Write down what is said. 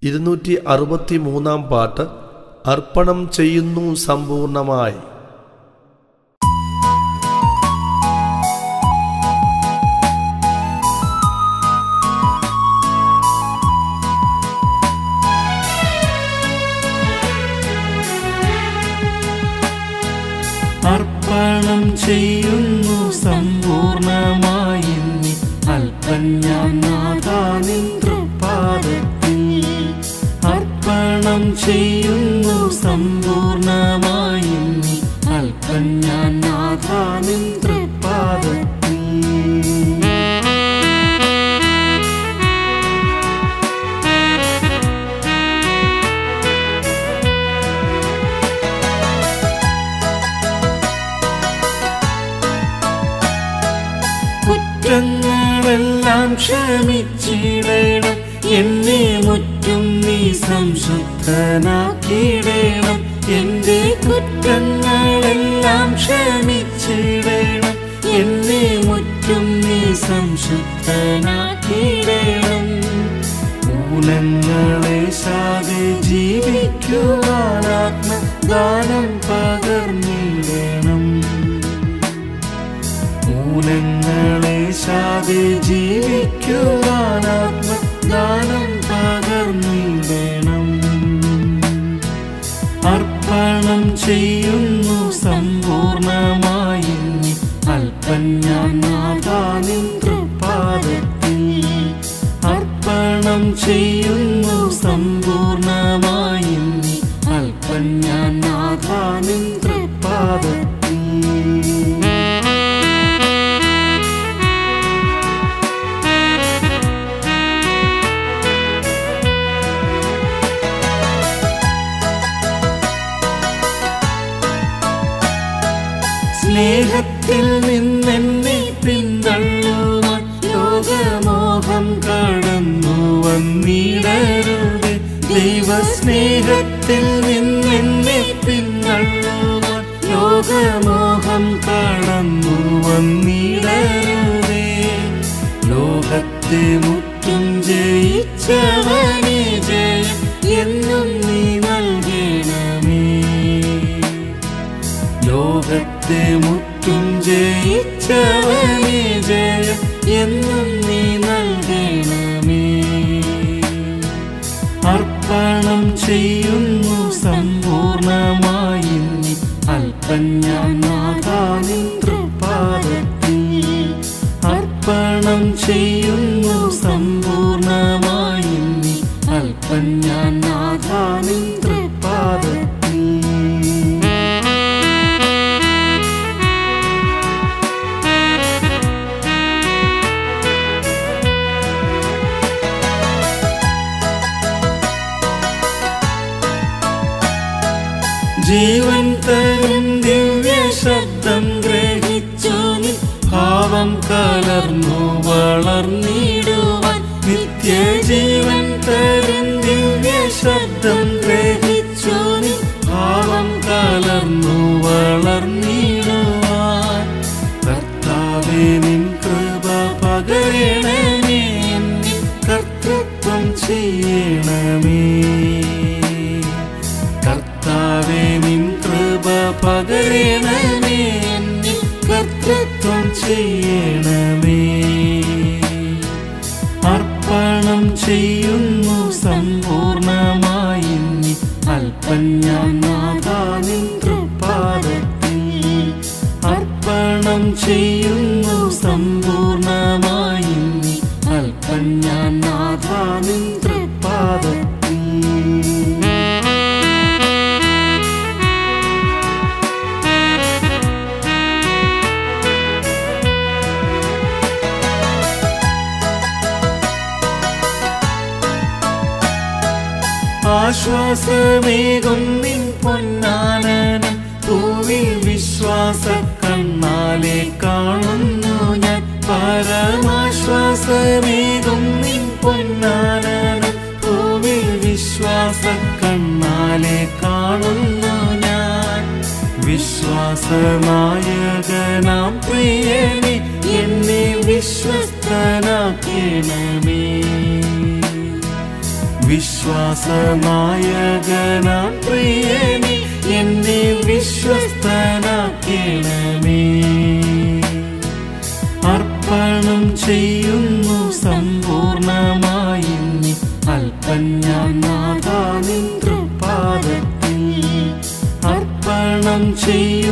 ഇരുന്നൂറ്റി അറുപത്തി മൂന്നാം പാട്ട് അർപ്പണം ചെയ്യുന്നു സമ്പൂർണമായി അർപ്പണം ചെയ്യുന്നു സമ്പൂർണമായി നീ അല്പം ഞാൻ നാഥാനിൻ തൃപ്പാദത്തിൽ അർപ്പണം ചെയ്യുന്നു സമ്പൂർണമായി നീ അല്പം ഞാൻ നാഥാനിൻ തൃപ്പാദത്തിൽ കുറ്റങ്ങളെല്ലാം ക്ഷമിച്ചിടണം എന്നെ മുറ്റും നീ സംശുദ്ധനാക്കിയിടണം എന്റെ കുറ്റങ്ങളെല്ലാം ക്ഷമിച്ചിടണം എന്നെ മുറ്റും നീ സംശുദ്ധനാക്കിയിടണം മൂലങ്ങളെ ശാതെ ജീവിക്കുവാൻ ആത്മദാനം പകർന്നിടണം മൂലങ്ങളെ ശാതെ ജീവിക്കുവാൻ ആത്മദാനം പകർന്നിടണം അർപ്പണം ചെയ്യുന്നു സമ്പൂർണമായി നീ അല്പം ഞാൻ നാഥാനിൻ തൃപ്പാദത്തിൽ അർപ്പണം ചെയ്യുന്നു സമ്പൂർണമായി നീ അല്പം ഞാൻ നാഥാനിൻ തൃപ്പാദത്തിൽ സ്നേഹത്തിൽ നിന്നെന്നെ പിന്തള്ളുവാൻ ലോകമോഹം കടന്നു വന്നിടരുത് ദൈവസ്നേഹത്തിൽ നിന്നെന്നെ പിന്തള്ളുവാൻ ലോകമോഹം കടന്നു വന്നിടരുതേ ലോകത്തെ മുറ്റും ജയിച്ചവനെ ജയം എന്നും നീ നൽകണമേ ലോകത്തെ മുറ്റും ജയിച്ചവനെ ജയം എന്നും നീ നൽകണമേ അർപ്പണം ചെയ്യുന്നു സമ്പൂർണമായി നീ അല്പം ഞാൻ നാഥാനിൻ തൃപ്പാദത്തിൽ അർപ്പണം ചെയ്യുന്നു സമ്പൂർണമായി നീ അല്പം ഞാൻ നാഥാനിൻ തൃപ്പാദത്തിൽ ജീവൻ തരും ദിവ്യ ശബ്ദം ഗ്രഹിച്ചു നീ ഭാവം കലർന്നു വളർന്നിടുവാൻ നിത്യജീവൻ തരും ദിവ്യ ശബ്ദം ഗ്രഹിച്ചു നീ ഭാവം കലർന്നു വളർന്നിടുവാൻ കർത്താവേ നിൻ കൃപ പകരണമേ എന്നിൽ കർത്തൃത്വം ചെയ്യണമേ കർത്താവേ നിൻ കൃപ പകരണമേ എന്നിൽ കർത്തൃത്വം ചെയ്യണമേ അർപ്പണം ചെയ്യുന്നു സമ്പൂർണമായി നീ അല്പം ഞാൻ നാഥാനിൻ തൃപ്പാദത്തിൽ അർപ്പണം ചെയ്യുന്നു സമ്പൂർണമായി നീ അല്പം ഞാൻ നാഥാനിൻ തൃപ്പാദത്തിൽ ആശ്വാസമേകും നിൻ പൊന്നാനനം പൂവിൽ വിശ്വാസ കണ്ണാലെ കാണുന്നു ഞാൻ പരമാശ്വാസമേകും നിൻ പൊന്നാനനം പൂവിൽ വിശ്വാസ കണ്ണാലെ കാണുന്നു ഞാൻ വിശ്വാസനായകനാം പ്രിയനെ എന്നെ വിശ്വസ്തനാക്കണമേ വിശ്വാസനായകനാം പ്രിയനി എന്നെ വിശ്വസ്തനാക്കണമേ അർപ്പണം ചെയ്യുന്നു സമ്പൂർണമായി നീ അല്പം ഞാൻ നാഥാനിൻ തൃപ്പാദത്തിൽ അർപ്പണം ചെയ്യും